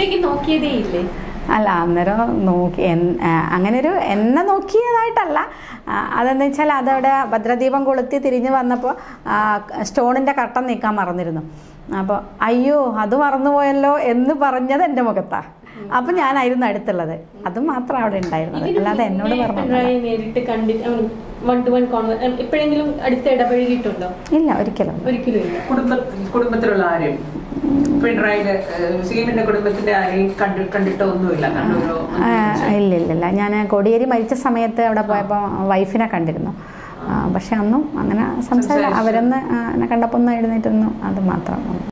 അങ്ങോട്ടേക്ക് നോക്കിയതേ ഇല്ലേ അല്ല അന്നേരം നോക്കി എൻ- ആ, അങ്ങനെ ഒരു എന്നെ നോക്കിയതായിട്ടല്ല ആ, അതെന്ന് വെച്ചാൽ അതവിടെ ഭദ്രദീപം കൊളുത്തി തിരിഞ്ഞ് വന്നപ്പോൾ സ്റ്റോണിൻ്റെ കട്ടൻ നീക്കാൻ മറന്നിരുന്നു അപ്പോൾ അയ്യോ അത് മറന്നുപോയല്ലോ എന്ന് പറഞ്ഞത് എൻ്റെ മുഖത്താണ് അപ്പം ഞാനായിരുന്നു അടുത്തുള്ളത് അത് മാത്രം അവിടെ ഉണ്ടായിരുന്നത് അല്ലാതെ എന്നോട് പറഞ്ഞു പിണറായി നേരിട്ട് കണ്ടിട്ട് വൺ ടു വൺ കോൺവർ എപ്പോഴെങ്കിലും അടുത്ത് ഇടപഴകിയിട്ടുണ്ടോ ഇല്ല ഒരിക്കലും ഒരിക്കലും ഇല്ല കുടുംബ കുടുംബത്തിലുള്ള ആരെയും പിണറായിയുടെ സീമിന്റെ കുടുംബത്തിന്റെ ആരെയും കണ്ടു കണ്ടിട്ടോ ഒന്നുമില്ല കണ്ണൂരോ ആ, ഇല്ല ഇല്ല ഇല്ല ഞാൻ കോടിയേരി മരിച്ച സമയത്ത് അവിടെ പോയപ്പോൾ വൈഫിനെ കണ്ടിരുന്നു ആ, പക്ഷെ അന്നും അങ്ങനെ സംസാരിച്ച അവരൊന്ന് ആ, എന്നെ കണ്ടപ്പോൾ ഒന്ന് എഴുന്നേറ്റൊന്നും അത് മാത്രം